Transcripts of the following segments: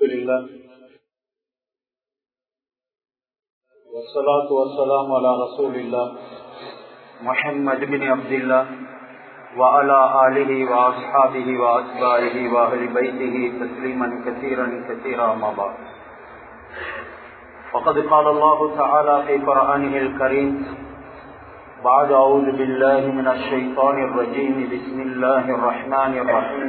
لله والصلاة والسلام على رسول الله محمد بن عبد الله وعلى آله وأصحابه وأتباعه وأهل بيته تسليما كثيرا كثيرا ما بعد فقد قال الله تعالى في قرآنه الكريم بعد أعوذ بالله من الشيطان الرجيم بسم الله الرحمن الرحيم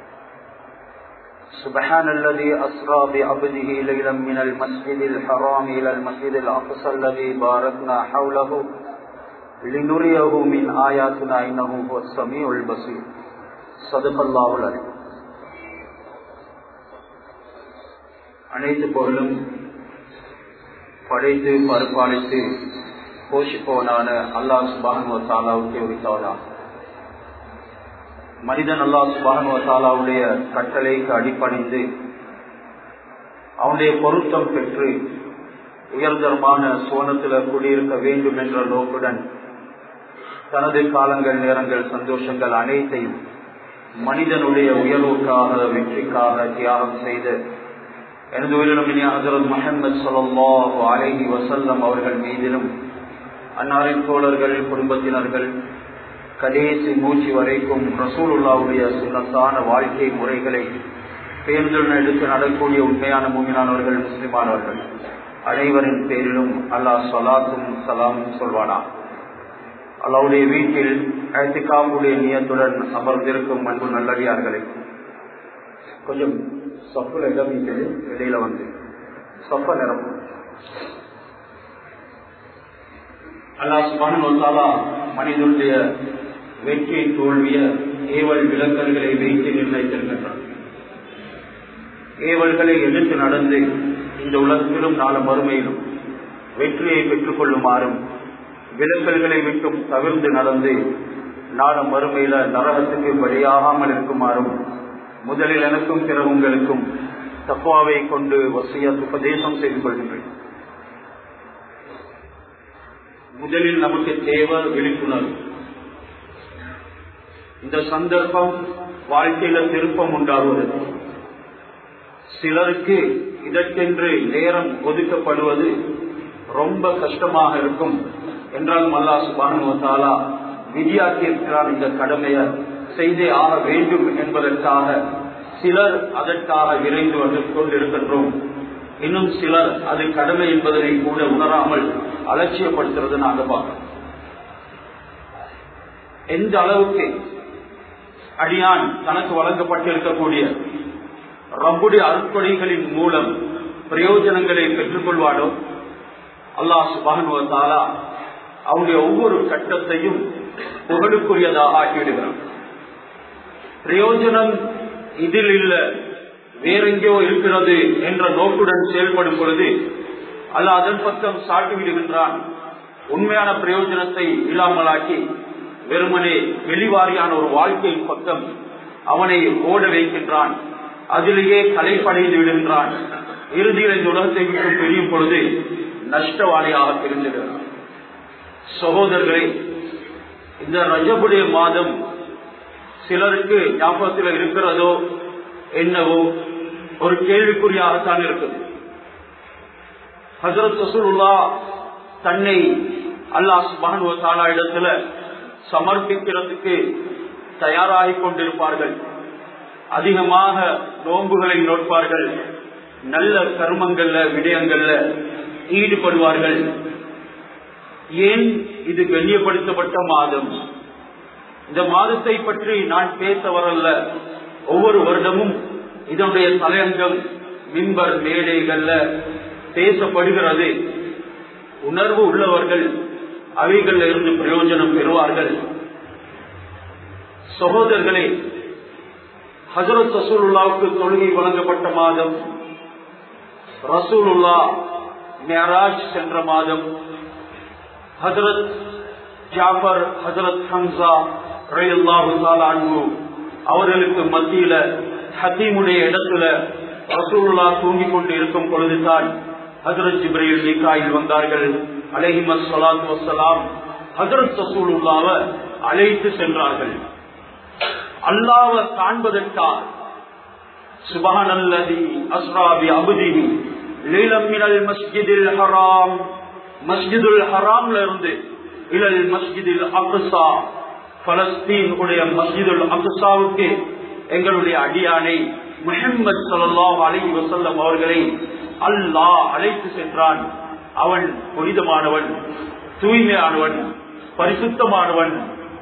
سبحان الذي أسرى بعبده ليلا من المسجد الحرام إلى المسجد الأقصى الذي باركنا حوله لنريه من آياتنا إنه هو السميع البصير صدق الله العليم அனைத்து பொருளும் படைத்து பருப்பாளித்து போஷிப்பவனான அல்லாஹ் சுபானுவ தாலாவுக்கு உரித்தவனாகும் மனிதன் அல்லா சுபானுவ தாலாவுடைய கட்டளைக்கு அடிப்பணிந்து அவனுடைய பொருத்தம் பெற்று உயர்தரமான சோனத்தில் குடியிருக்க வேண்டும் என்ற நோக்குடன் தனது காலங்கள் நேரங்கள் சந்தோஷங்கள் அனைத்தையும் மனிதனுடைய உயர்வுக்காக வெற்றிக்காக தியாகம் செய்து எனது உயிரினும் ஹசரத் முகமது சொல்லாஹு அலஹி வசல்லம் அவர்கள் மீதிலும் அன்னாரின் தோழர்கள் குடும்பத்தினர்கள் கடைசி மூச்சு வரைக்கும் ரசூலுல்லாவுடைய சுண்ணத்தான வாழ்க்கை முறைகளை பேருந்துடன் எடுத்து நடக்கூடிய உண்மையான மூமினானவர்கள் முஸ்லிமானவர்கள் அனைவரின் பேரிலும் அல்லாஹ் சலாத்தும் சலாமும் சொல்வானா அல்லாவுடைய வீட்டில் அழைத்துக்காவுடைய நியத்துடன் அமர்ந்திருக்கும் அன்பு நல்லடியார்களை கொஞ்சம் சப்புல இடம் இருக்குது இடையில வந்து சப்ப நிறம் அல்லாஹ் சுபானுவத்தாலா மனிதனுடைய வெற்றி தோல்விய ஏவல் விளக்கல்களை வைத்து நிர்ணயித்திருக்கின்றான் ஏவல்களை எதிர்த்து நடந்து இந்த உலகத்திலும் நாள மறுமையிலும் வெற்றியை பெற்றுக் கொள்ளுமாறும் விளக்கல்களை விட்டும் தவிர்த்து நடந்து நாள மறுமையில நரகத்துக்கு வழியாகாமல் இருக்குமாறும் முதலில் எனக்கும் பிற உங்களுக்கும் தப்பாவை கொண்டு வசிய உபதேசம் செய்து கொள்கின்றேன் முதலில் நமக்கு தேவை விழிப்புணர்வு இந்த சந்தர்ப்பம் வாழ்க்கையில திருப்பம் உண்டாகுவது சிலருக்கு இதற்கென்று நேரம் ஒதுக்கப்படுவது ரொம்ப கஷ்டமாக இருக்கும் என்றாலும் அல்லா சுபானுவத்தாலா விதியாக்கி இருக்கிறார் இந்த கடமையை செய்தே ஆக வேண்டும் என்பதற்காக சிலர் அதற்காக விரைந்து வந்து கொண்டிருக்கின்றோம் இன்னும் சிலர் அது கடமை என்பதனை கூட உணராமல் அலட்சியப்படுத்துறது நாங்க பார்க்கிறோம் எந்த அளவுக்கு அடியான் தனக்கு வழங்கப்பட்டிருக்கக்கூடிய ரப்புடைய அருட்கொடைகளின் மூலம் பிரயோஜனங்களை பெற்றுக் கொள்வாடோ அல்லாஹ் சுபானுவத்தாலா அவனுடைய ஒவ்வொரு கட்டத்தையும் புகழுக்குரியதாக ஆக்கிவிடுகிறான் பிரயோஜனம் இதில் இல்ல வேறெங்கோ இருக்கிறது என்ற நோக்குடன் செயல்படும் பொழுது அல்ல அதன் பக்கம் சாட்டி விடுகின்றான் உண்மையான பிரயோஜனத்தை இல்லாமலாக்கி வெறுமனே வெளிவாரியான ஒரு வாழ்க்கை பக்கம் அவனை ஓட வைக்கின்றான் அதிலேயே கலைப்படைந்து விடுகின்றான் இறுதியில் இந்த உலகத்தை விட்டு பிரியும் பொழுது நஷ்டவாளியாக தெரிஞ்சிடுகிறான் சகோதரர்களை இந்த ரஜபுடைய மாதம் சிலருக்கு ஞாபகத்தில் இருக்கிறதோ என்னவோ ஒரு கேள்விக்குறியாகத்தான் இருக்குது ஹசரத் ரசூலுல்லா தன்னை அல்லாஹ் சுபானுவ தாலா இடத்துல சமர்ப்பிக்கிறதுக்கு தயாராகி கொண்டிருப்பார்கள் அதிகமாக நோன்புகளை நோட்பார்கள் நல்ல கர்மங்கள்ல விடயங்கள்ல ஈடுபடுவார்கள் ஏன் இது கண்ணியப்படுத்தப்பட்ட மாதம் இந்த மாதத்தை பற்றி நான் பேச வரல ஒவ்வொரு வருடமும் இதனுடைய தலையங்கம் மின்பர் மேடைகள்ல பேசப்படுகிறது உணர்வு உள்ளவர்கள் அவைகள்ல இருந்து பிரயோஜனம் பெறுவார்கள் சகோதரர்களே ஹசரத் ரசூலுல்லாவுக்கு தொழுகை வழங்கப்பட்ட மாதம் ரசூலுல்லா மேராஜ் சென்ற மாதம் ஹசரத் ஜாஃபர் ஹசரத் ஹம்சா ரயில்லாஹு அவர்களுக்கு மத்தியில ஹத்தீமுடைய இடத்துல ரசூலுல்லா தூங்கிக் கொண்டு இருக்கும் பொழுதுதான் ஹசரத் ஜிப்ரையில் நிக்காயில் வந்தார்கள் அலஹிமத் சலாத் வசலாம் ஹசரத் ரசூலுல்லாவ அழைத்து சென்றார்கள் அல்லாவ காண்பதற்காக சுபஹான் அல்லதி அஸ்ராபி அபுதிஹி லீலம் மினல் மஸ்ஜிதில் ஹராம் மஸ்ஜிதுல் ஹராம்ல இருந்து இலல் மஸ்ஜிதில் அக்ஸா பலஸ்தீன் உடைய மஸ்ஜிதுல் அக்ஸாவுக்கு எங்களுடைய அடியானை முஹம்மது ஸல்லல்லாஹு அலைஹி வஸல்லம் அவர்களை அல்லாஹ் அழைத்து சென்றான் அவன் புனிதமானவன் தூய்மையானவன் பரிசுத்தமானவன்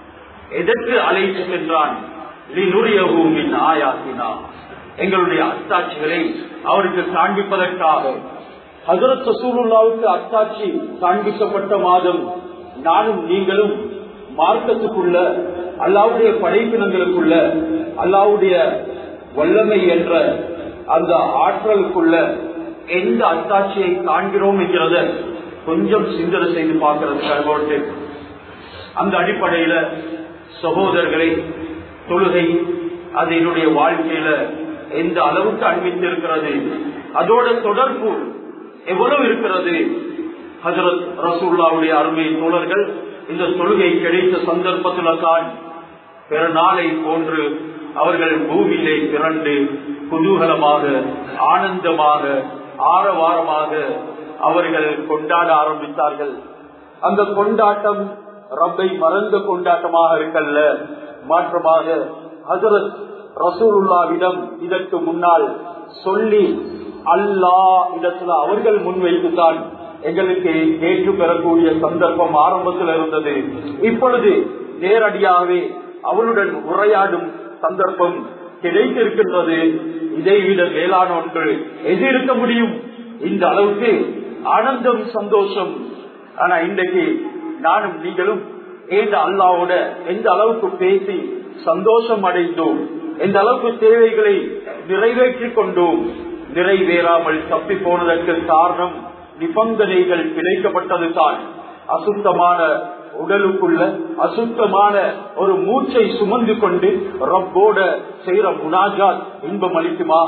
எதற்கு அழைத்து சென்றான் லினுரியஹூமின் ஆயாத்தினா எங்களுடைய அத்தாட்சிகளை அவருக்கு காண்பிப்பதற்காக ஹசரத் ரசூலுல்லாவுக்கு அத்தாட்சி காண்பிக்கப்பட்ட மாதம் நானும் நீங்களும் மார்க்கத்துக்குள்ள அல்லாவுடைய படைப்பினங்களுக்குள்ள அல்லாவுடைய வல்லமை என்ற அந்த ஆற்றலுக்குள்ள எந்த அத்தாட்சியை காண்கிறோம் என்கிறத கொஞ்சம் சிந்தனை செய்து பார்க்கிறது அந்த அடிப்படையில சகோதரர்களை தொழுகை அது என்னுடைய வாழ்க்கையில எந்த அளவுக்கு அன்பித்திருக்கிறது அதோட தொடர்பு எவ்வளவு இருக்கிறது ஹசரத் ரசூல்லாவுடைய அருமை தோழர்கள் இந்த தொழுகை கிடைத்த சந்தர்ப்பத்துல தான் பிறநாளை போன்று அவர்கள் பூமியிலே திரண்டு குதூகலமாக ஆனந்தமாக ஆரவாரமாக அவர்கள் கொண்டாட ஆரம்பித்தார்கள் அந்த கொண்டாட்டம் ரப்பை மறந்த கொண்டாட்டமாக இருக்கல்ல மாற்றமாக ஹசரத் ரசூலுல்லாவிடம் இதற்கு முன்னால் சொல்லி அல்லா இடத்துல அவர்கள் முன்வைத்துதான் எங்களுக்கு ஏற்று பெறக்கூடிய சந்தர்ப்பம் ஆரம்பத்தில் இருந்தது இப்பொழுது நேரடியாகவே அவளுடன் உரையாடும் சந்தர்ப்பம் கிடைத்திருக்கின்றது இதை விட மேலான ஒன்று எது இருக்க முடியும் இந்த அளவுக்கு ஆனந்தம் சந்தோஷம் ஆனா இன்றைக்கு நானும் நீங்களும் ஏந்த அல்லாவோட எந்த அளவுக்கு பேசி சந்தோஷம் அடைந்தோம் எந்த அளவுக்கு தேவைகளை நிறைவேற்றிக் கொண்டோம் நிறைவேறாமல் தப்பி போனதற்கு காரணம் நிபந்தனைகள் கிடைக்கப்பட்டது தான் அசுத்தமான உடலுக்குள்ள அசுத்தமான ஒரு மூச்சை சுமந்து கொண்டு ரப்போட செய்யற முனாஜாத் இன்பம் அளிக்குமா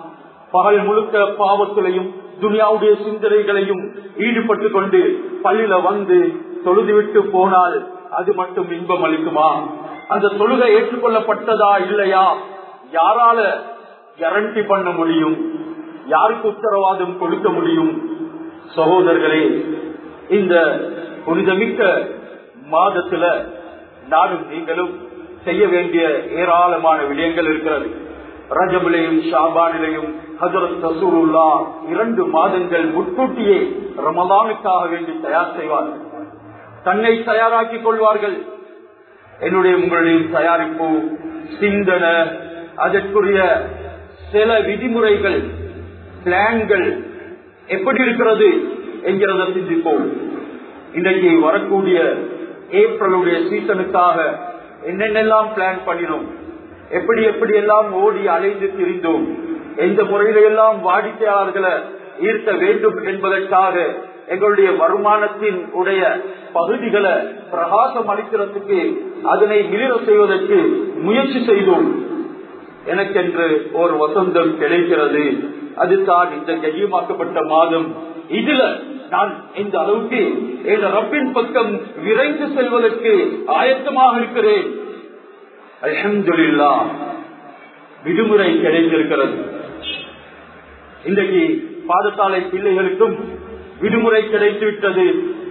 பகல் முழுக்க பாவத்திலையும் துனியாவுடைய சிந்தனைகளையும் ஈடுபட்டு கொண்டு பள்ளியில வந்து தொழுதுவிட்டு போனால் அது மட்டும் இன்பம் அளிக்குமா அந்த தொழுகை ஏற்றுக்கொள்ளப்பட்டதா இல்லையா யாரால கேரண்டி பண்ண முடியும் யாருக்கு உத்தரவாதம் கொடுக்க முடியும் சகோதரர்களே இந்த புனிதமிக்க மாதத்துல நானும் நீங்களும் செய்ய வேண்டிய ஏராளமான விடயங்கள் இருக்கிறது ரஜபிலையும் ஷாபானிலையும் ஹசரத் ரசூலுல்லா இரண்டு மாதங்கள் முன்கூட்டியே ரமதானுக்காக வேண்டி தயார் செய்வார்கள் தன்னை தயாராக்கிக் கொள்வார்கள் என்னுடைய உங்களுடைய தயாரிப்பு சிந்தனை அதற்குரிய சில விதிமுறைகள் பிளான்கள் எப்படி இருக்கிறது என்கிறத சிந்திப்போம் இன்றைக்கு வரக்கூடிய ஏப்ரலுடைய சீசனுக்காக என்னென்னலாம் பிளான் பண்ணினோம் எப்படி எப்படி எல்லாம் ஓடி அலைந்து திரிந்தோம் எந்த முறையில எல்லாம் வாடிக்கையாளர்களை ஈர்க்க வேண்டும் என்பதற்காக எங்களுடைய வருமானத்தின் உடைய பகுதிகளை பிரகாசம் அளிக்கிறதுக்கு அதனை மிளிர செய்வதற்கு முயற்சி செய்தோம் எனக்கென்று ஒரு வசந்தம் கிடைக்கிறது அதுதான் இந்த கெய்யமாக்கப்பட்ட மாதம் இதுல நான் இந்த அளவுக்கு என் ரப்பின் பக்கம் விரைந்து செல்வதற்கு ஆயத்தமாக இருக்கிறேன் அலமதுல்லா விடுமுறை கிடைத்திருக்கிறது இன்றைக்கு பாடசாலை பிள்ளைகளுக்கும் விடுமுறை கிடைத்து விட்டது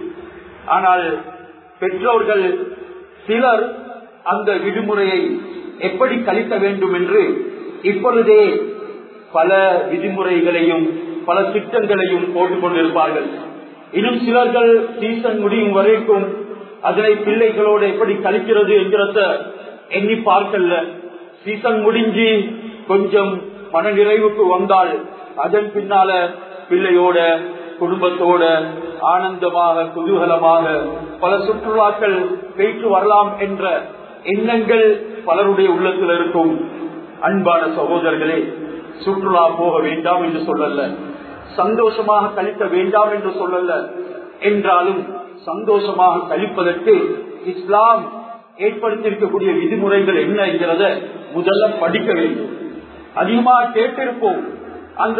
ஆனால் பெற்றோர்கள் சிலர் அந்த விடுமுறையை எப்படி கழிக்க வேண்டும் என்று இப்பொழுதே பல விதிமுறைகளையும் பல திட்டங்களையும் போட்டுக் கொண்டிருப்பார்கள் இன்னும் சிலர்கள் சீசன் முடியும் வரைக்கும் அதனை பிள்ளைகளோடு எப்படி கழிக்கிறது என்கிறத எண்ணி பார்க்கல சீசன் முடிஞ்சு கொஞ்சம் மன நிறைவுக்கு வந்தால் அதன் பின்னால பிள்ளையோட குடும்பத்தோட ஆனந்தமாக குதூகலமாக பல சுற்றுலாக்கள் போயிட்டு வரலாம் என்ற எண்ணங்கள் பலருடைய உள்ளத்தில் இருக்கும் அன்பான சகோதரர்களே சுற்றுலா போக வேண்டாம் என்று சொல்லல சந்தோஷமாக கழிக்க வேண்டாம் என்று சொல்லல என்றாலும் சந்தோஷமாக கழிப்பதற்கு இஸ்லாம் ஏற்படுத்தியிருக்கக்கூடிய விதிமுறைகள் என்ன என்கிறத முதல்ல படிக்க வேண்டும் அதிகமாக கேட்டிருப்போம் அந்த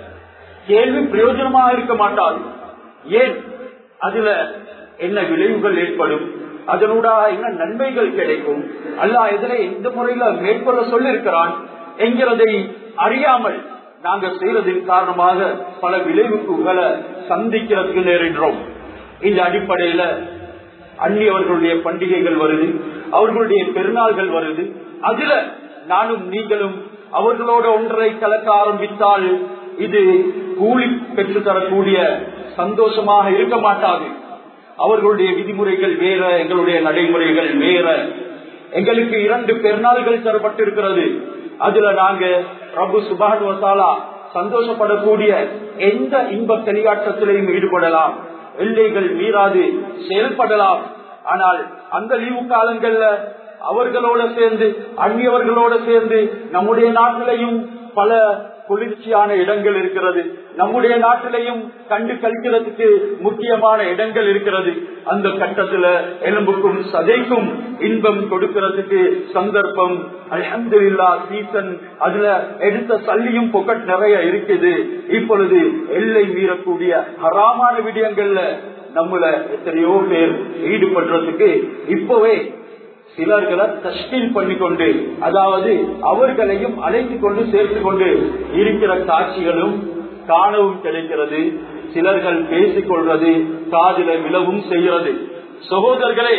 கேள்வி பிரயோஜனமாக இருக்க மாட்டாது ஏன் அதுல என்ன விளைவுகள் ஏற்படும் அதனூடாக என்ன நன்மைகள் கிடைக்கும் அல்ல இதனை எந்த முறையில மேற்கொள்ள சொல்லிருக்கிறான் என்கிறதை அறியாமல் நாங்க செய்யறதின் காரணமாக பல விளைவுகளை சந்திக்கிறதுக்கு நேரிடுறோம் இந்த அடிப்படையில அந்நியவர்களுடைய பண்டிகைகள் வருது அவர்களுடைய பெருநாள்கள் வருது அதுல நானும் நீங்களும் அவர்களோட ஒன்றை கலக்க ஆரம்பித்தால் இது கூலி பெற்று தரக்கூடிய சந்தோஷமாக இருக்க மாட்டாது அவர்களுடைய விதிமுறைகள் வேற எங்களுடைய நடைமுறைகள் வேற எங்களுக்கு இரண்டு பெருநாள்கள் தரப்பட்டிருக்கிறது அதுல நாங்க பிரபு சுபான் வசாலா சந்தோஷப்படக்கூடிய எந்த இன்ப களியாட்டத்திலையும் ஈடுபடலாம் எல்லைகள் மீறாது செயல்படலாம் ஆனால் அந்த லீவு காலங்கள்ல அவர்களோட சேர்ந்து அந்நியவர்களோட சேர்ந்து நம்முடைய நாட்டிலையும் பல குளிர்ச்சியான இடங்கள் இருக்கிறது நம்முடைய நாட்டிலையும் கண்டு கழிக்கிறதுக்கு முக்கியமான இடங்கள் இருக்கிறது அந்த கட்டத்துல எலும்புக்கும் சதைக்கும் இன்பம் கொடுக்கிறதுக்கு சந்தர்ப்பம் அலமதுல்லா சீசன் அதுல எடுத்த சல்லியும் பொக்கட் நிறைய இருக்குது இப்பொழுது எல்லை மீறக்கூடிய ஹராமான விடயங்கள்ல நம்மள எத்தனையோ பேர் ஈடுபடுறதுக்கு இப்பவே சிலர்களை தஷ்கீல் பண்ணிக்கொண்டு அதாவது அவர்களையும் அழைத்து கொண்டு சேர்த்து கொண்டு இருக்கிற காட்சிகளும் காணவும் கிடைக்கிறது சிலர்கள் பேசிக் கொள்வது காதில விழவும் செய்கிறது சகோதரர்களே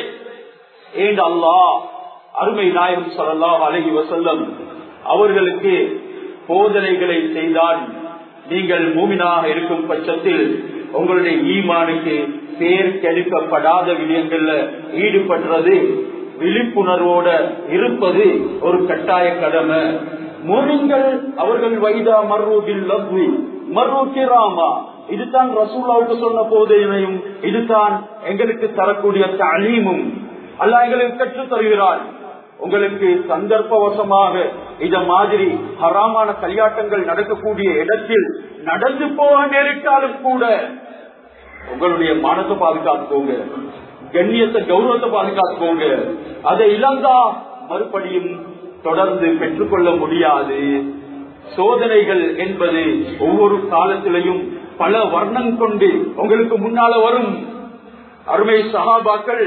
ஏன் அல்லா அருமை நாயகம் சொல்லலாம் அழகி வசல்லம் அவர்களுக்கு போதனைகளை செய்தான் நீங்கள் மூமினாக இருக்கும் பட்சத்தில் உங்களுடைய ஈமானுக்கு பேர் கெடுக்கப்படாத விடயங்கள்ல ஈடுபடுறது விழிப்புணர்வோட இருப்பது ஒரு கட்டாய கடமை மூமின்கள் அவர்கள் வைதா மர்ரூபில் லவ்வி மர்ரூ கிராமா இதுதான் ரசூல்லாவுக்கு சொன்ன போதையும் இதுதான் எங்களுக்கு தரக்கூடிய தலீமும் அல்ல எங்களுக்கு கற்றுத் தருகிறார் உங்களுக்கு சந்தர்ப்பவசமாக இத மாதிரி ஹராமான கல்யாட்டங்கள் நடக்கக்கூடிய இடத்தில் நடந்து போக நேரிட்டாலும் கூட உங்களுடைய மனத்தை பாதுகாத்துக்கோங்க கண்ணியத்தை கௌரவத்தை பாதுகாத்துக்கோங்க அதை இழந்தா மறுபடியும் தொடர்ந்து பெற்றுக்கொள்ள முடியாது சோதனைகள் என்பது ஒவ்வொரு காலத்திலையும் பல வர்ணம் கொண்டு உங்களுக்கு முன்னால வரும் அருமை சகாபாக்கள்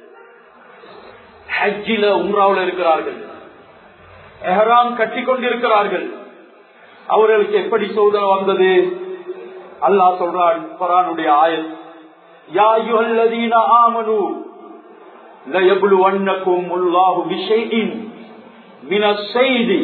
ஹஜ்ஜில உம்ராவில் இருக்கிறார்கள் எஹராம் கட்டி கொண்டிருக்கிறார்கள் அவர்களுக்கு எப்படி சோதனை வந்தது அல்லாஹ் சொல்றான் குரானுடைய ஆயல் யா அய்யுஹல்லதீன ஆமனு லயப்லுவன்னகும் அல்லாஹு பிஷைஇன் மினஸ் ஸைதி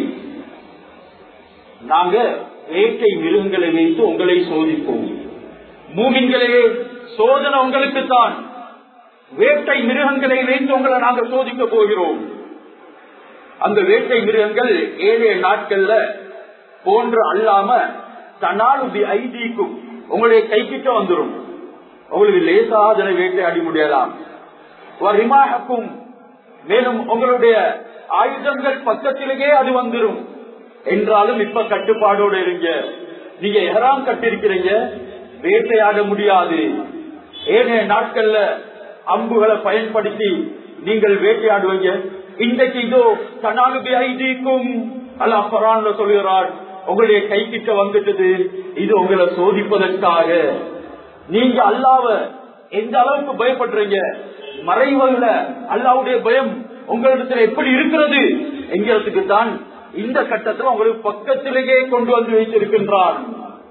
நாங்க வேட்டை மிருகங்களை வைத்து உங்களை சோதிப்போம் மூமின்களே சோதனை உங்களுக்கு தான் வேட்டை மிருகங்களை வைத்து உங்களை நாங்க சோதிக்க போகிறோம் அந்த வேட்டை மிருகங்கள் ஏழு நாட்கள்ல போன்று அல்லாம தனாலுபி ஐதீக்கும் உங்களுடைய கைக்கிட்ட வந்துடும் உங்களுக்கு லேசாதனை வேட்டையாடி முடியலாம் ரிமாஹக்கும் மேலும் உங்களுடைய ஆயுதங்கள் பக்கத்திலேயே அது வந்துடும் என்றாலும் இப்ப கட்டுப்பாடோட இருங்க நீங்க எஹராம் கட்டிருக்கிறீங்க வேட்டையாட முடியாது ஏனைய நாட்கள்ல அம்புகளை பயன்படுத்தி நீங்கள் வேட்டையாடுவீங்க இன்றைக்கு இதோ தனாலுபி ஐதீக்கும் அல்ல பரான்ல சொல்கிறார் உங்களுடைய கை கிட்ட வந்துட்டது இது உங்களை சோதிப்பதற்காக நீங்க அல்லாவ எந்த அளவுக்கு பயப்படுறீங்க மறைவல்ல அல்லாவுடைய பயம் உங்களிடத்துல எப்படி இருக்கிறது என்கிறதுக்கு தான் இந்த கட்டத்தில் உங்களுக்கு பக்கத்திலேயே கொண்டு வந்து வைத்திருக்கின்றான்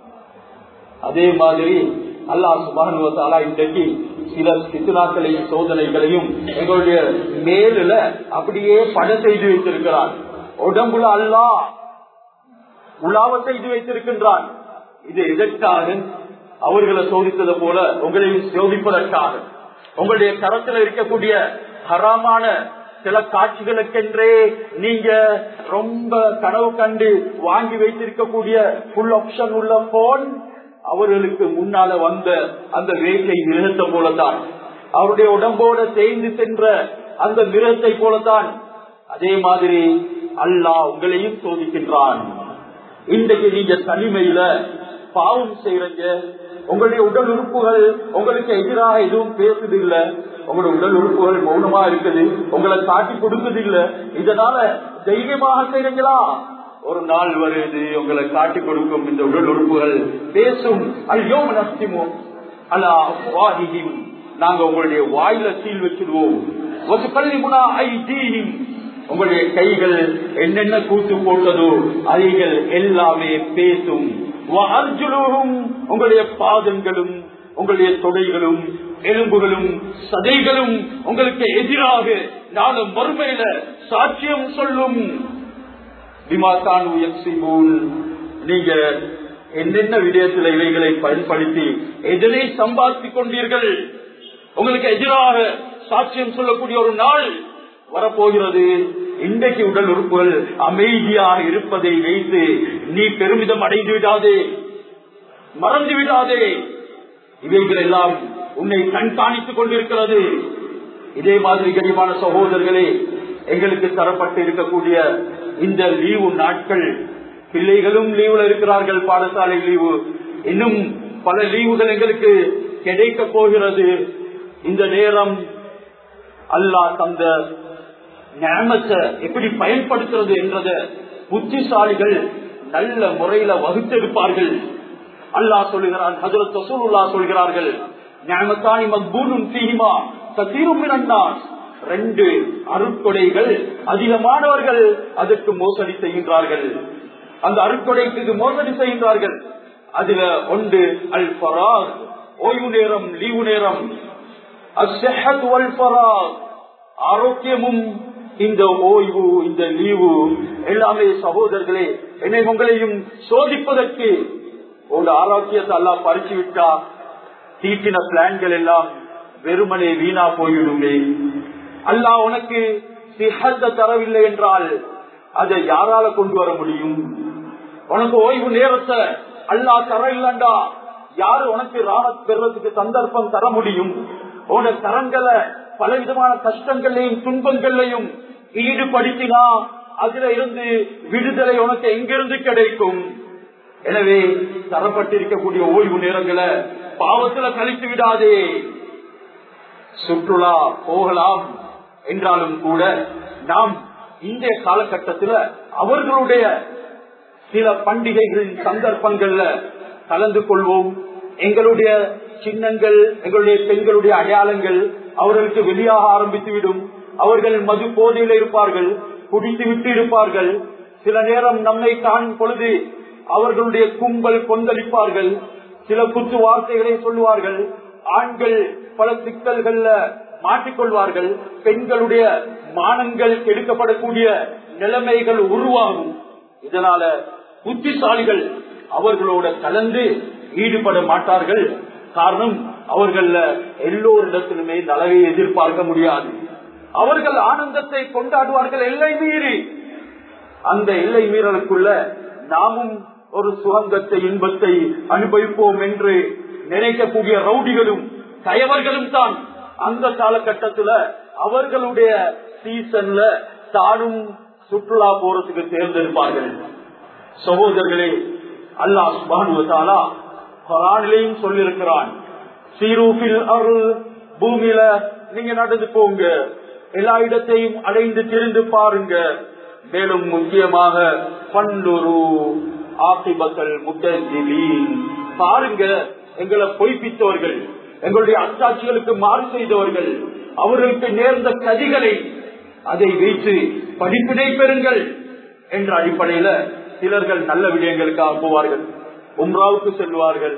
அதே மாதிரி அல்லாஹ் சுபானுவத்தாலா இன்றைக்கு சில சித்துனாக்களையும் சோதனைகளையும் எங்களுடைய மேலுல அப்படியே பட செய்து வைத்திருக்கிறார் உடம்புல அல்லாஹ் உலாவ செய்து வைத்திருக்கின்றான் இது எதற்காக அவர்களை சோதித்தது போல உங்களையும் சோதிப்பதற்காக உங்களுடைய கரத்தில் இருக்கக்கூடிய ஹராமான சில காட்சிகளுக்கென்றே நீங்க ரொம்ப கனவு கண்டு வாங்கி வைத்திருக்கக்கூடிய ஃபுல் ஆப்ஷன் உள்ள போன் அவர்களுக்கு முன்னால வந்த அந்த வேட்டை மிருகத்தை போலத்தான் அவருடைய உடம்போட தேய்ந்து சென்ற அந்த மிருகத்தை போலத்தான் அதே மாதிரி அல்லாஹ் உங்களையும் சோதிக்கின்றான் இன்றைக்கு நீங்க தனிமையில பாவம் செய்யறீங்க உங்களுடைய உடல் உறுப்புகள் உங்களுக்கு எதிராக எதுவும் பேசுது இல்ல உங்களுடைய உடல் உறுப்புகள் மௌனமா இருக்குது உங்களை காட்டி கொடுக்குது இல்ல இதனால தைரியமாக செய்றீங்களா ஒரு நாள் வருது உங்களை காட்டி கொடுக்கும் இந்த உடல் உறுப்புகள் பேசும் ஐயோ நஸ்திமோ அல்லா வாதியும் நாங்க உங்களுடைய வாயில சீல் வச்சிருவோம் ஒரு பள்ளி முனா ஐ உங்களுடைய கைகள் என்னென்ன கூத்து போட்டதோ அவைகள் எல்லாமே பேசும் அர்ஜுனும் உங்களுடைய பாதங்களும் உங்களுடைய தொடைகளும் எலும்புகளும் சதைகளும் உங்களுக்கு எதிராக நாளும் மறுமையில சாட்சியம் சொல்லும் விமாசான் உயர்சிபூன் நீங்க என்னென்ன விடயத்தில் இவைகளை பயன்படுத்தி எதனை சம்பாதித்துக் கொண்டீர்கள் உங்களுக்கு எதிராக சாட்சியம் சொல்லக்கூடிய ஒரு நாள் வரப்போகிறது இன்றைக்கு உடல் உறுப்புகள் அமைதியாக இருப்பதை வைத்து நீ பெருமிதம் அடைந்து விடாதே மறந்து விடாதே இவைகள் எல்லாம் உன்னை கண்காணித்துக் கொண்டிருக்கிறது இதே மாதிரி கனிமான சகோதரர்களே எங்களுக்கு தரப்பட்டு இருக்கக்கூடிய இந்த லீவு நாட்கள் பிள்ளைகளும் லீவுல இருக்கிறார்கள் பாடசாலை லீவு இன்னும் பல லீவுகள் எங்களுக்கு கிடைக்க போகிறது இந்த நேரம் அல்லாஹ் தந்த ஞானத்தை எப்படி பயன்படுத்துறது என்றத புத்திசாலிகள் நல்ல முறையில வகுத்தெடுப்பார்கள் அல்லாஹ் சொல்லுகிறான் ஹஜரத் ரசூலுல்லா சொல்கிறார்கள் ஞானத்தானி மக்பூனும் தீமா கத்தீரும் ரெண்டு அருட்கொடைகள் அதிகமானவர்கள் அதற்கு மோசடி செய்கின்றார்கள் அந்த அருட்கொடைக்கு மோசடி செய்கின்றார்கள் அதுல ஒன்று அல் ஃபராக் ஓய்வு நேரம் லீவு நேரம் ஆரோக்கியமும் இந்த ஓய்வு இந்த லீவு எல்லாமே சகோதரர்களே என்னை உங்களையும் சோதிப்பதற்கு ஒரு ஆரோக்கியத்தை எல்லாம் பறிச்சு விட்டா தீட்டின பிளான்கள் எல்லாம் வெறுமனே வீணா போய்விடுமே அல்லாஹ் உனக்கு சிஹத்தை தரவில்லை என்றால் அதை யாரால கொண்டு வர முடியும் உனக்கு ஓய்வு நேரத்தை அல்லாஹ் தர இல்லண்டா யாரு உனக்கு ராணத் பெறதுக்கு சந்தர்ப்பம் தர முடியும் உன தரங்களை பலவிதமான கஷ்டங்களையும் துன்பங்களையும் ஈடுபடுத்தினா அதுல இருந்து விடுதலை உனக்கு எங்கிருந்து கிடைக்கும் எனவே தரப்பட்டிருக்கக்கூடிய ஓய்வு நேரங்களை பாவத்துல கழித்து விடாதே சுற்றுலா போகலாம் என்றாலும் கூட நாம் இன்றைய காலகட்டத்தில் அவர்களுடைய சில பண்டிகைகளின் சந்தர்ப்பங்கள்ல கலந்து கொள்வோம் எங்களுடைய சின்னங்கள் எங்களுடைய பெண்களுடைய அடையாளங்கள் அவர்களுக்கு வெளியாக ஆரம்பித்துவிடும் அவர்கள் மது போதையில் இருப்பார்கள் குடித்து விட்டு இருப்பார்கள் சில நேரம் நம்மை காணும் பொழுது அவர்களுடைய கும்பல் கொந்தளிப்பார்கள் சில குத்து வார்த்தைகளை சொல்லுவார்கள் ஆண்கள் பல சிக்கல்கள்ல மாட்டிக்கொள்வார்கள் பெண்களுடைய மானங்கள் கெடுக்கப்படக்கூடிய நிலைமைகள் உருவாகும் இதனால புத்திசாலிகள் அவர்களோட கலந்து ஈடுபட மாட்டார்கள் காரணம் அவர்கள் எல்லோரிடத்திலுமே நலவை எதிர்பார்க்க முடியாது அவர்கள் ஆனந்தத்தை கொண்டாடுவார்கள் எல்லை மீறி அந்த எல்லை மீறலுக்குள்ள நாமும் ஒரு சுகந்தத்தை இன்பத்தை அனுபவிப்போம் என்று நினைக்கக்கூடிய ரவுடிகளும் கயவர்களும் தான் அந்த காலகட்டத்துல அவர்களுடைய சீசன்ல தானும் சுற்றுலா போறதுக்கு தேர்ந்தெடுப்பார்கள் சகோதரர்களே அல்லாஹ் சுபானுவத்தாலா குரானிலையும் சொல்லியிருக்கிறான் சீரூபில் அருள் பூமியில நீங்க நடந்து போங்க எல்லா இடத்தையும் அடைந்து திரிந்து பாருங்க மேலும் முக்கியமாக பண்டுரு ஆசிபத்தல் முத்தீன் பாருங்க எங்களை பொய்ப்பித்தவர்கள் எங்களுடைய அச்சாட்சிகளுக்கு மாறு செய்தவர்கள் அவர்களுக்கு நேர்ந்த கதிகளை அதை வைத்து படிப்பினை பெறுங்கள் என்ற அடிப்படையில சிலர்கள் நல்ல விடயங்களுக்காக போவார்கள் உம்ராவுக்கு செல்வார்கள்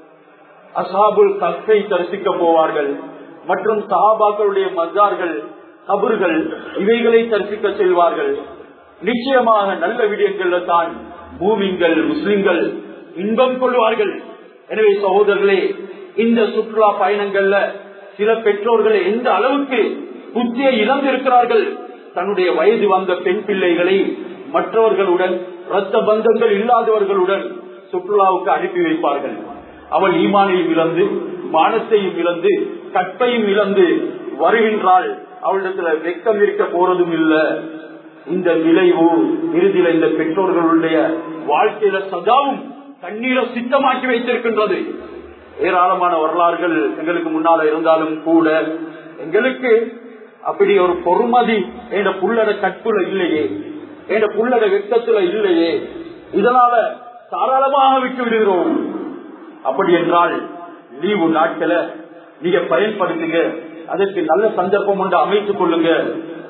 அசாபுல் கஃபை தரிசிக்க போவார்கள் மற்றும் சஹாபாக்களுடைய மஜார்கள் கபர்கள் இவைகளை தரிசிக்க செல்வார்கள் நிச்சயமாக நல்ல விடயங்கள்ல தான் பூமிங்கள் முஸ்லிம்கள் இன்பம் கொள்வார்கள் எனவே சகோதரர்களே இந்த சுற்றுலா பயணங்கள்ல சில பெற்றோர்கள் எந்த அளவுக்கு புத்தியை இழந்திருக்கிறார்கள் தன்னுடைய வயது வந்த பெண் பிள்ளைகளை மற்றவர்களுடன் இரத்த பந்தங்கள் இல்லாதவர்களுடன் சுற்றுலாவுக்கு அனுப்பி வைப்பார்கள் அவள் ஈமானையும் இழந்து மானத்தையும் இழந்து கற்பையும் இழந்து வருகின்றாள் அவளிடத்துல வெக்கம் இருக்க போறதும் இல்ல இந்த விளைவு இறுதியில இந்த பெற்றோர்களுடைய வாழ்க்கையில சதாவும் தண்ணீரை சித்தமாக்கி வைத்திருக்கின்றது ஏராளமான வரலாறுகள் எங்களுக்கு முன்னால இருந்தாலும் கூட எங்களுக்கு அப்படி ஒரு பொறுமதி என்ற புள்ளட கற்புல இல்லையே என்ற புள்ளட வெட்டத்துல இல்லையே இதனால தாராளமாக விட்டு விடுகிறோம் அப்படி என்றால் லீவு நாட்களை நீங்க பயன்படுத்துங்க அதற்கு நல்ல சந்தர்ப்பம் ஒன்று அமைத்துக் கொள்ளுங்க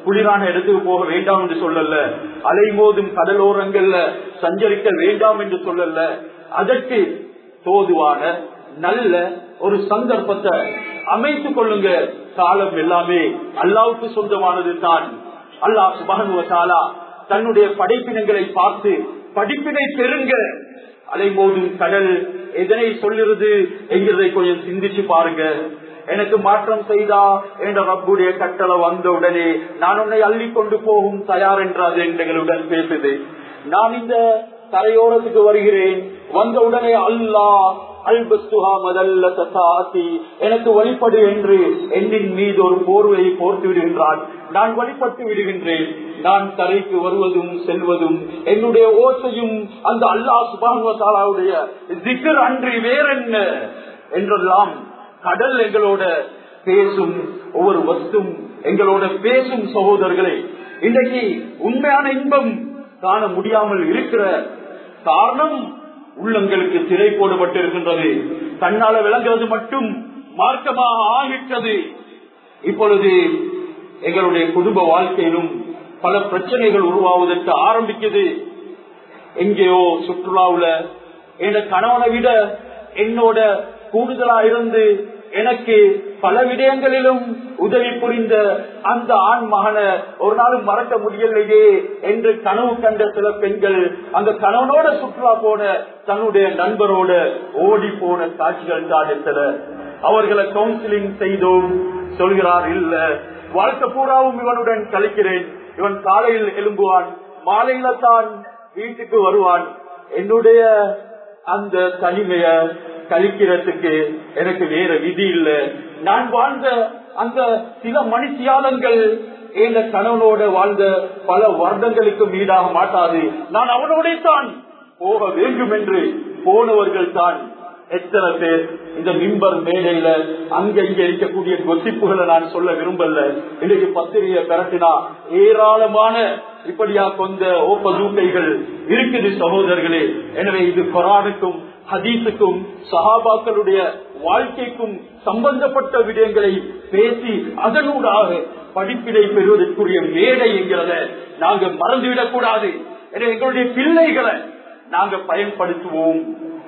குளிரான இடத்துக்கு போக வேண்டாம் என்று சொல்லல அலைமோதும் கடலோரங்கள்ல சஞ்சரிக்க வேண்டாம் என்று சொல்லல அதற்கு தோதுவான நல்ல ஒரு சந்தர்ப்பத்தை அமைத்துக் கொள்ளுங்க காலம் எல்லாமே அல்லாவுக்கு சொந்தமானது தான் அல்லாஹ் சுபானுவசாலா தன்னுடைய படைப்பினங்களை பார்த்து படிப்பினை பெறுங்க அலைமோதும் கடல் எதனை சொல்லுறது என்கிறதை கொஞ்சம் சிந்திச்சு பாருங்க எனக்கு மாற்றம் செய்தா என்ற ரப்புடைய கட்டளை வந்த உடனே நான் உன்னை அள்ளி கொண்டு போகும் தயார் என்று அது எங்களுடன் பேசுது நான் இந்த கரையோரத்துக்கு வருகிறேன் வந்த உடனே அல்லாஹ் அல்பஸ்துஹா மதல்ல தசாசி எனக்கு வழிபடு என்று என்னின் மீது ஒரு போர்வையை போர்த்து விடுகின்றான் நான் வழிபட்டு விடுகின்றேன் நான் கரைக்கு வருவதும் செல்வதும் என்னுடைய ஓசையும் அந்த அல்லாஹ் சுபானுவத்தாலாவுடைய திக்கர் அன்றி வேறென்ன என்றெல்லாம் கடல் எங்களோட பேசும் ஒவ்வொரு வஸ்தும் எங்களோட பேசும் சகோதரர்களே இன்றைக்கு உண்மையான இன்பம் காண முடியாமல் இருக்கிற காரணம் உள்ளங்களுக்கு திரை போடப்பட்டிருக்கின்றது தன்னால விளங்குறது மட்டும் மார்க்கமாக ஆகிட்டது இப்பொழுது எங்களுடைய குடும்ப வாழ்க்கையிலும் பல பிரச்சனைகள் உருவாவதற்கு ஆரம்பிக்குது எங்கேயோ சுற்றுலாவுல என் கணவனை விட என்னோட கூடுதலா இருந்து எனக்கு பல விடயங்களிலும் உதவி புரிந்த அந்த ஆண் மகனை ஒரு நாளும் மறக்க முடியலையே என்று கனவு கண்ட சில பெண்கள் அந்த கணவனோட சுற்றுலா போன தன்னுடைய நண்பரோட ஓடி போன காட்சிகள் தான் சில அவர்களை கவுன்சிலிங் செய்தோம் சொல்கிறார் இல்ல வாழ்க்கை பூராவும் இவனுடன் கழிக்கிறேன் இவன் காலையில் எழும்புவான் மாலையில தான் வீட்டுக்கு வருவான் என்னுடைய அந்த தனிமைய கழிக்கிறதுக்கு எனக்கு வேற விதி இல்ல நான் வாழ்ந்த அந்த சில மணித்தியாலங்கள் எங்க கணவனோட வாழ்ந்த பல வருடங்களுக்கு மீதாக மாட்டாது நான் அவனோட தான் போக வேண்டும் என்று போனவர்கள் தான் எத்தனை பேர் இந்த மிம்பர் மேடையில அங்க இங்க இருக்கக்கூடிய கொசிப்புகளை நான் சொல்ல விரும்பல இன்னைக்கு பத்திரிகை பெரட்டினா ஏராளமான இப்படியா கொண்ட ஓப்பதூக்கைகள் இருக்குது சகோதரர்களே எனவே இது கொரானுக்கும் ஹதீஸுக்கும் சஹாபாக்களுடைய வாழ்க்கைக்கும் சம்பந்தப்பட்ட விடயங்களை பேசி அதனூடாக படிப்பினை பெறுவதற்குரிய மேடை என்கிறத நாங்க மறந்துவிடக் கூடாது எனவே எங்களுடைய பிள்ளைகளை நாங்க பயன்படுத்துவோம்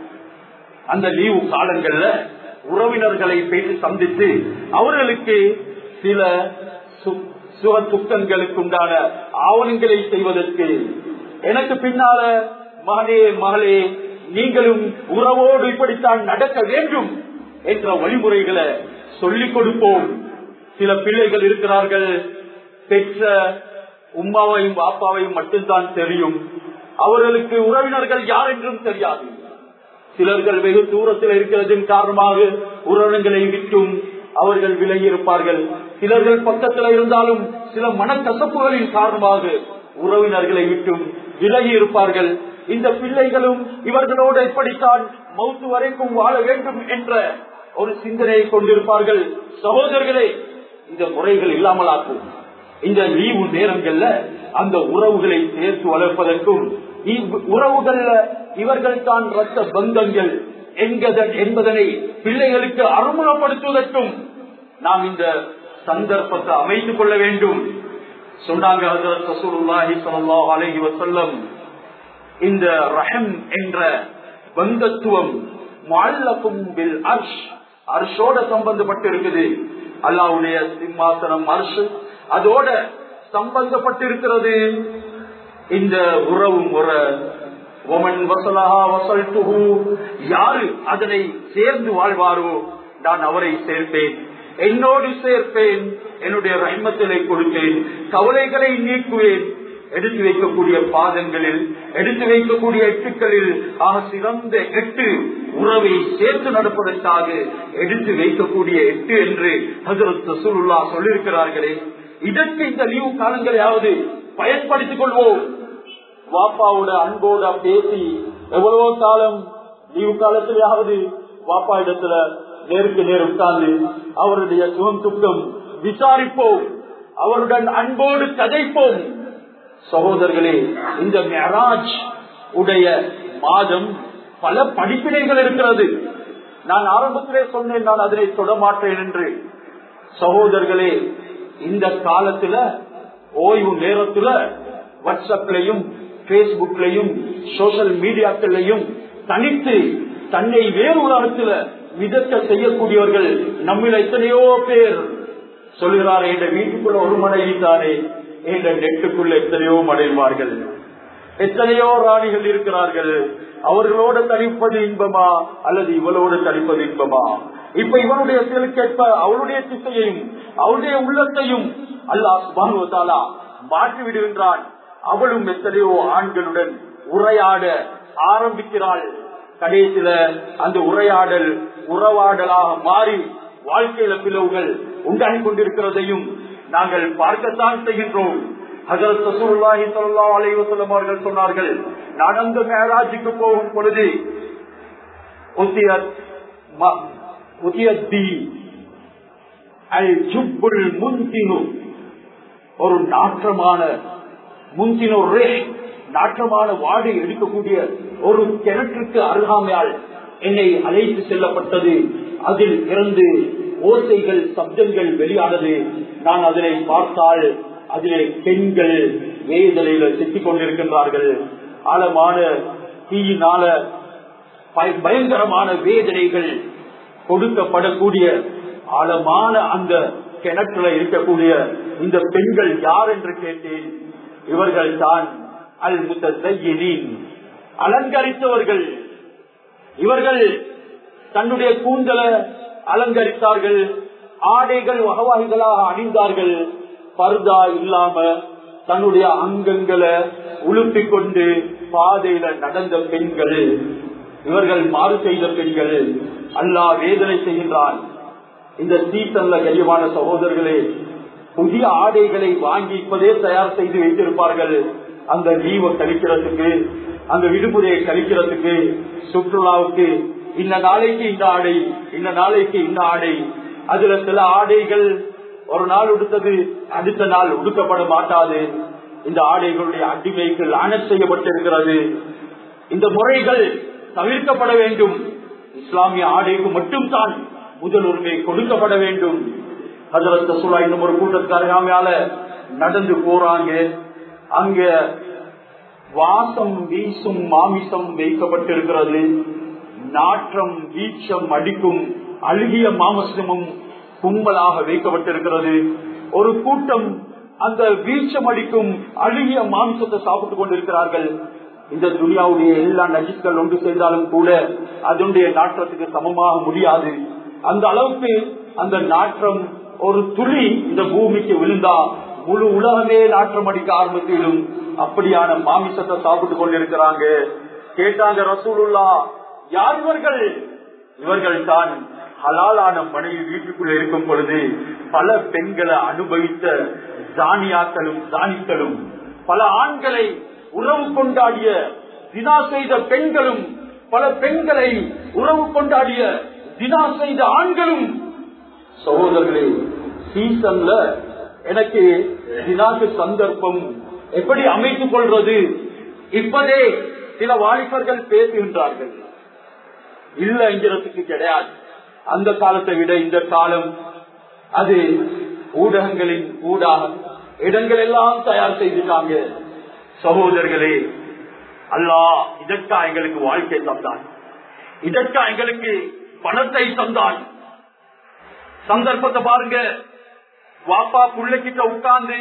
அந்த லீவு காலங்கள்ல உறவினர்களை பேசி சந்தித்து அவர்களுக்கு சில சுக துக்கங்களுக்கு உண்டான ஆவணங்களை செய்வதற்கு எனக்கு பின்னால மகனே மகளே நீங்களும் உறவோடு இப்படித்தான் நடக்க வேண்டும் என்ற வழிமுறைகளை சொல்லிக் கொடுப்போம் சில பிள்ளைகள் இருக்கிறார்கள் பெற்ற உமாவையும் பாப்பாவையும் மட்டும்தான் தெரியும் அவர்களுக்கு உறவினர்கள் யார் என்றும் தெரியாது சிலர்கள் வெகு தூரத்தில் இருக்கிறதின் காரணமாக உறவினர்களை விட்டும் அவர்கள் விலகி இருப்பார்கள் சிலர்கள் பக்கத்தில் இருந்தாலும் சில மனக்கசப்புகளின் காரணமாக உறவினர்களை விட்டும் விலகி இருப்பார்கள் இந்த பிள்ளைகளும் இவர்களோடு எப்படித்தான் மௌத்து வரைக்கும் வாழ வேண்டும் என்ற ஒரு சிந்தனையை கொண்டிருப்பார்கள் சகோதரர்களே இந்த முறைகள் இல்லாமலாக்கும் இந்த லீவு நேரங்கள்ல அந்த உறவுகளை சேர்த்து வளர்ப்பதற்கும் உறவுகள்ல இவர்கள் தான் ரத்த பந்தங்கள் என்பதனை பிள்ளைகளுக்கு அறிமுகப்படுத்துவதற்கும் நாம் இந்த சந்தர்ப்பத்தை அமைத்துக் கொள்ள வேண்டும் சொன்னாங்க அலஹி வசல்லம் இந்த ரஹம் என்ற பந்தத்துவம் அர்ஷோட சம்பந்தப்பட்டு இருக்குது அல்லாவுடைய சிம்மாசனம் அர்ஷ் அதோட சம்பந்தப்பட்டிருக்கிறது இந்த உறவும் ஒரு ஒமன் வசலஹா வசல் யாரு அதனை சேர்ந்து வாழ்வாரோ நான் அவரை சேர்ப்பேன் என்னோடு சேர்ப்பேன் என்னுடைய ரஹ்மத்திலை கொடுப்பேன் கவலைகளை நீக்குவேன் எடுத்து வைக்கக்கூடிய பாதங்களில் எடுத்து வைக்கக்கூடிய எட்டுக்களில் ஆக சிறந்த எட்டு உறவை சேர்த்து நடப்பதற்காக எடுத்து வைக்கக்கூடிய எட்டு என்று ஹசரத் ரசூலுல்லா சொல்லியிருக்கிறார்களே இதற்கு இந்த லீவு காலங்களையாவது பயன்படுத்திக் கொள்வோம் வாப்பாவோட அன்போட பேசி எவ்வளவோ காலம் லீவு காலத்திலேயாவது வாப்பா இடத்துல நேருக்கு நேர் உட்கார்ந்து அவருடைய சுகம் துக்கம் விசாரிப்போம் அவருடன் அன்போடு கதைப்போம் சகோதரர்களே இந்த மெராஜ் உடைய மாதம் பல படிப்பினைகள் இருக்கிறது நான் ஆரம்பத்திலே சொன்னேன் நான் அதனை தொட மாட்டேன் என்று சகோதரர்களே இந்த காலத்துல ஓய்வு நேரத்துல வாட்ஸ்அப்லயும் பேஸ்புக்லயும் சோசியல் மீடியாக்கள்லையும் தனித்து தன்னை வேறு உலகத்துல மிதக்க செய்யக்கூடியவர்கள் நம்மில் எத்தனையோ பேர் சொல்கிறார் என்ற வீட்டுக்குள்ள ஒரு மனைவி தானே என்ற நெட்டுக்குள்ள எத்தனையோ மனைவார்கள் எத்தனையோ ராணிகள் இருக்கிறார்கள் அவர்களோட தனிப்பது இன்பமா அல்லது இவளோடு தனிப்பது இன்பமா இப்ப இவனுடைய செயலுக்கேற்ப அவளுடைய திசையையும் அவளுடைய உள்ளத்தையும் அல்லாஹ் சுபானுவத்தாலா மாற்றி விடுகின்றான் அவளும் எத்தனையோ ஆண்களுடன் உரையாட ஆரம்பிக்கிறாள் கடைசியில அந்த உரையாடல் உறவாடலாக மாறி வாழ்க்கையில பிளவுகள் உண்டாகி கொண்டிருக்கிறதையும் நாங்கள் பார்க்கத்தான் செய்கின்றோம் ஹசரத் ரசூலுல்லாஹி ஸல்லல்லாஹு அலைஹி வஸல்லம் அவர்கள் சொன்னார்கள் நடந்த மேராஜுக்கு போகும் பொழுது உத்தியத் ம- உத்தியத் தி அல் ஜுப்புல் முன்தினு ஒரு நாற்றமான முன்தினோ ரே நாற்றமான வாடை எடுக்கக்கூடிய ஒரு கிணற்றுக்கு அருகாமையால் என்னை அழைத்து செல்லப்பட்டது அதில் இருந்து ஓசைகள் சப்தங்கள் வெளியானது நான் அதனை பார்த்தால் அதிலே பெண்கள் வேதனையில சிக்கிக் கொண்டிருக்கின்றார்கள் ஆழமான தீயினால பய- பயங்கரமான வேதனைகள் கொடுக்கப்படக்கூடிய ஆழமான அந்த கிணற்றுல இருக்கக்கூடிய இந்த பெண்கள் யார் என்று கேட்டேன் இவர்கள் தான் அல் முத்தீன் அலங்கரித்தவர்கள் இவர்கள் தன்னுடைய கூந்தலை அலங்கரித்தார்கள் ஆடைகள் வகவாய்களாக அணிந்தார்கள் பர்தா இல்லாம தன்னுடைய அங்கங்களை உளுப்பிக் கொண்டு பாதையில நடந்த பெண்கள் இவர்கள் மாறு செய்த பெண்கள் அல்லாஹ் வேதனை செய்கின்றான் இந்த சீசன்ல கரியமான சகோதரர்களே புதிய ஆடைகளை வாங்கி இப்பதே தயார் செய்து வைத்திருப்பார்கள் அந்த லீவை கழிக்கிறதுக்கு அந்த விடுமுறையை கழிக்கிறதுக்கு சுற்றுலாவுக்கு இந்த நாளைக்கு இந்த ஆடை இந்த நாளைக்கு இந்த ஆடை அதுல சில ஆடைகள் ஒரு நாள் உடுத்தது அடுத்த நாள் உடுக்கப்பட மாட்டாது இந்த ஆடைகளுடைய அடிமைக்கு லானத் செய்யப்பட்டிருக்கிறது இந்த முறைகள் தவிர்க்கப்பட வேண்டும் இஸ்லாமிய ஆடைக்கு மட்டும்தான் முதல் உரிமை கொடுக்கப்பட வேண்டும் ஹசரத் ரசூலா இன்னும் ஒரு கூட்டத்துக்கு அருகாமையால நடந்து போறாங்க அங்க வாசம் வீசும் மாமிசம் வைக்கப்பட்டிருக்கிறது நாற்றம் வீச்சம் அடிக்கும் அழுகிய மாமசமும் கும்பலாக வைக்கப்பட்டிருக்கிறது ஒரு கூட்டம் அந்த வீச்சம் அடிக்கும் அழுகிய மாமிசத்தை சாப்பிட்டுக் கொண்டிருக்கிறார்கள் இந்த துனியாவுடைய எல்லா நஜிஸ்கள் ஒன்று செய்தாலும் கூட அதனுடைய நாற்றத்துக்கு சமமாக முடியாது அந்த அளவுக்கு அந்த நாற்றம் ஒரு துளி இந்த பூமிக்கு விழுந்தா முழு உலகமே நாற்றம் அடிக்க ஆரம்பித்திடும் அப்படியான மாமிசத்தை சாப்பிட்டுக் கொண்டிருக்கிறாங்க கேட்டாங்க ரசூலுல்லா யார் இவர்கள் இவர்கள் தான் ஹலாலான மனைவி வீட்டுக்குள்ள இருக்கும் பொழுது பல பெண்களை அனுபவித்த ஜானியாக்களும் ஜானிக்களும் பல ஆண்களை உறவு கொண்டாடிய தினா செய்த பெண்களும் பல பெண்களை உறவு கொண்டாடிய தினா செய்த ஆண்களும் சகோதரர்களே சீசன்ல எனக்கு தினாக்கு சந்தர்ப்பம் எப்படி அமைத்துக் கொள்வது இப்பதே சில வாலிபர்கள் பேசுகின்றார்கள் இல்ல என்கிறதுக்கு கிடையாது அந்த காலத்தை விட இந்த காலம் அது ஊடகங்களின் ஊடாக இடங்கள் எல்லாம் தயார் செய்துட்டாங்க சகோதரர்களே அல்லாஹ் இதற்கா எங்களுக்கு வாழ்க்கை தந்தான் இதற்கா எங்களுக்கு பணத்தை தந்தான் சந்தர்ப்பத்தை பாருங்க வாப்பா புள்ளைக்கிட்ட உட்கார்ந்து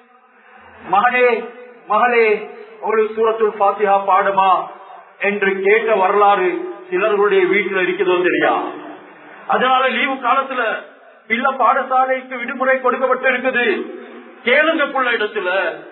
மகனே மகளே ஒரு சூரத்துல் பாத்தியா பாடுமா என்று கேட்ட வரலாறு சிலர்களுடைய வீட்டில் இருக்கிறதோ தெரியா அதனால லீவு காலத்துல பிள்ளை பாடசாலைக்கு விடுமுறை கொடுக்கப்பட்டு இருக்குது கேளுங்க புள்ள இடத்துல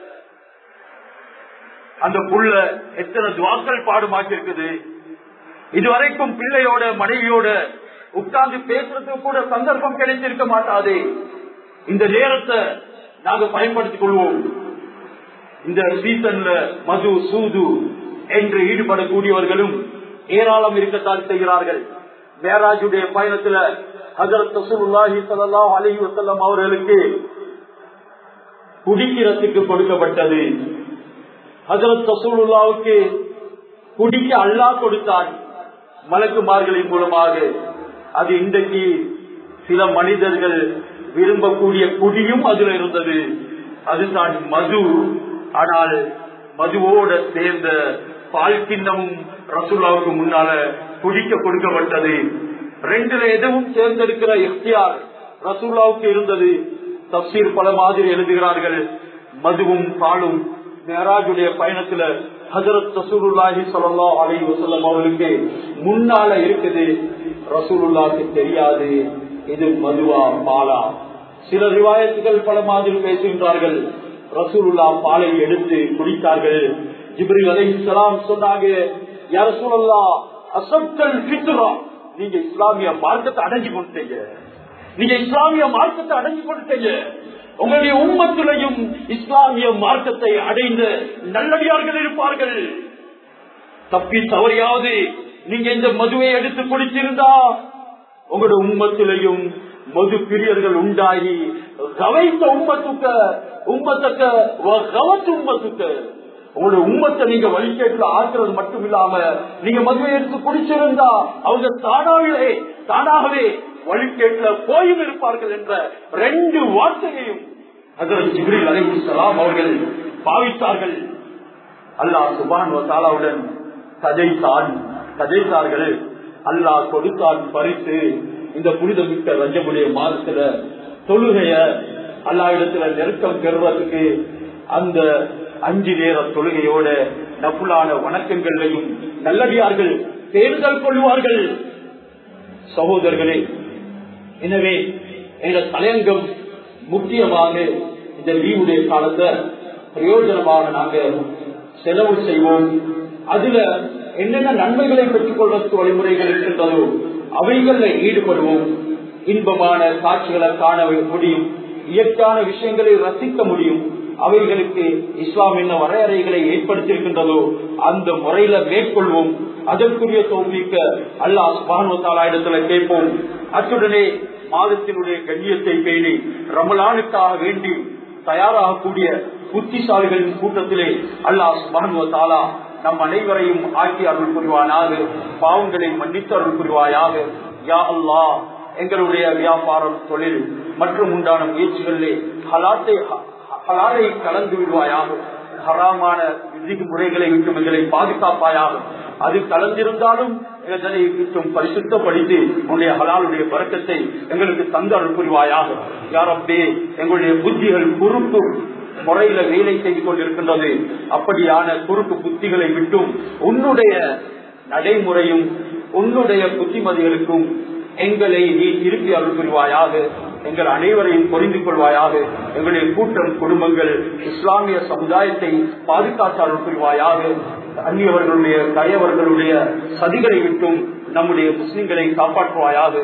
அந்த புள்ள எத்தனை துவாக்கள் பாடுமாக்கி இருக்குது இதுவரைக்கும் பிள்ளையோட மனைவியோட உட்கார்ந்து பேசுறதுக்கு கூட சந்தர்ப்பம் கிடைச்சிருக்க மாட்டாது இந்த நேரத்தை நாங்க பயன்படுத்திக் கொள்வோம் இந்த சீசன்ல மது சூது என்று ஈடுபடக்கூடியவர்களும் ஏராளம் இருக்கத்தான் செய்கிறார்கள் மேராஜுடைய பயணத்துல ஹசரத் ரசூலுல்லாஹி ஸல்லல்லாஹு அலைஹி வஸல்லம் அவர்களுக்கு குடிக்கிறதுக்கு கொடுக்கப்பட்டது ஹசரத் ரசூலுல்லாவுக்கு குடிக்க அல்லாஹ் கொடுத்தான் மலக்குமார்களின் மூலமாக அது இன்றைக்கு சில மனிதர்கள் விரும்பக்கூடிய குடியும் அதுல இருந்தது அதுதான் மது ஆனால் மதுவோட சேர்ந்த பால் கிண்ணமும் ரசூல்லாவுக்கு முன்னால குடிக்க கொடுக்கப்பட்டது ரெண்டுல எதுவும் சேர்ந்திருக்கிற எஃப்டிஆர் ரசூல்லாவுக்கு இருந்தது தப்சீர் பல மாதிரி எழுதுகிறார்கள் மதுவும் பாலும் மேராஜுடைய பயணத்துல ஹசரத் ரசூலுல்லாஹி ஸல்லல்லாஹு அலைஹி வஸல்லம் அவர்களுக்கு முன்னால இருக்குது ரசூலுல்லாஹ்க்கு தெரியாது இது மதுவா பாலா சில ரிவாயத்துகள் பல மாதிரி பேசுகின்றார்கள் ரசூலுல்லா பாலை எடுத்து குடித்தார்கள் ஜிப்ரில் அலைஹிஸ்ஸலாம் சொன்னாங்க யா ரசூலல்லாஹ் அசப்தல் ஃபித்ரா நீங்க இஸ்லாமிய மார்க்கத்தை அடைஞ்சு கொண்டீங்க நீங்க இஸ்லாமிய மார்க்கத்தை அடைஞ்சு கொண்டீங்க உங்களுடைய உம்மத்திலையும் இஸ்லாமிய மார்க்கத்தை அடைந்த நல்லடியார்கள் இருப்பார்கள் தப்பி தவறியாவது நீங்க இந்த மதுவை எடுத்து குடிச்சிருந்தா உங்களுடைய உம்மத்திலையும் மது பிரியர்கள் உண்டாகி கவைத்த உம்மத்துக்க உம்மத்தக்க கவத்து உம்மத்துக்க உங்களுடைய உம்மத்தை நீங்க வழிகேட்டுல ஆக்குறது மட்டும் இல்லாம நீங்க மதுவை எடுத்து குடிச்சிருந்தா அவங்க தானாகவே தானாகவே வழிகேட்டுல போயும் இருப்பார்கள் என்ற ரெண்டு வார்த்தையையும் அதற்கு ஜிப்ரில் அலைஹிஸ்ஸலாம் அவர்கள் பாவித்தார்கள் அல்லாஹ் சுபான் தாலாவுடன் கதைத்தான் கதைத்தார்கள் அல்லாஹ் கொடுத்தான் பறித்து இந்த புனிதமிக்க ரஜமுடைய மாதத்துல தொழுகைய அல்லா இடத்துல நெருக்கம் பெறுவதற்கு அந்த அஞ்சு நேர தொழுகையோட நப்புலான வணக்கங்களையும் நல்லடியார்கள் தேர்தல் கொள்வார்கள் சகோதரர்களே எனவே எங்க தலையங்கம் முக்கியமாக இந்த லீவுடைய காலத்தை பிரயோஜனமாக நாங்க செலவு செய்வோம் அதுல என்னென்ன நன்மைகளை பெற்றுக் கொள்வதற்கு வழிமுறைகள் இருக்கின்றதோ அவைகள்ல ஈடுபடுவோம் இன்பமான காட்சிகளை காண முடியும் இயற்கையான விஷயங்களை ரசிக்க முடியும் அவைகளுக்கு இஸ்லாம் என்ன வரையறைகளை ஏற்படுத்தியிருக்கின்றதோ அந்த முறையில மேற்கொள்வோம் அதற்குரிய தோல்விக்க அல்லாஹ் சுபானுவத்தாலா இடத்துல கேட்போம் அத்துடனே மாதத்தினுடைய கண்ணியத்தை பேணி ரமலானுக்காக வேண்டி தயாராகக்கூடிய புத்திசாலிகளின் கூட்டத்திலே அல்லாஹ் சுபானுவத்தாலா நம் அனைவரையும் ஆக்கி அருள் புரிவானாக பாவங்களை மன்னித்து அருள் புரிவாயாக யா அல்லாஹ் எங்களுடைய வியாபாரம் தொழில் மற்றும் உண்டான முயற்சிகளிலே ஹலாத்தை ஹலாலை கலந்து விடுவாயாக ஹராமான விதிமுறைகளை விட்டு எங்களை பாதுகாப்பாயாக அது கலந்திருந்தாலும் எங்களை விட்டும் பரிசுத்தப்படுத்தி உன்னுடைய ஹலாலுடைய பறக்கத்தை எங்களுக்கு தந்து அருள் புரிவாயாக யாரப்பே எங்களுடைய புத்திகள் குறுக்கு முறையில வேலை செய்து கொண்டிருக்கின்றது அப்படியான குறுக்கு புத்திகளை விட்டும் உன்னுடைய நடைமுறையும் உன்னுடைய புத்திமதிகளுக்கும் எங்களை நீ திருப்பி அருள் புரிவாயாக எங்கள் அனைவரையும் புரிந்து கொள்வாயாக எங்களுடைய கூட்டம் குடும்பங்கள் இஸ்லாமிய சமுதாயத்தை பாதுகாத்து அருள் புரிவாயாக அந்நியவர்களுடைய கயவர்களுடைய சதிகளை விட்டும் நம்முடைய முஸ்லிம்களை காப்பாற்றுவாயாக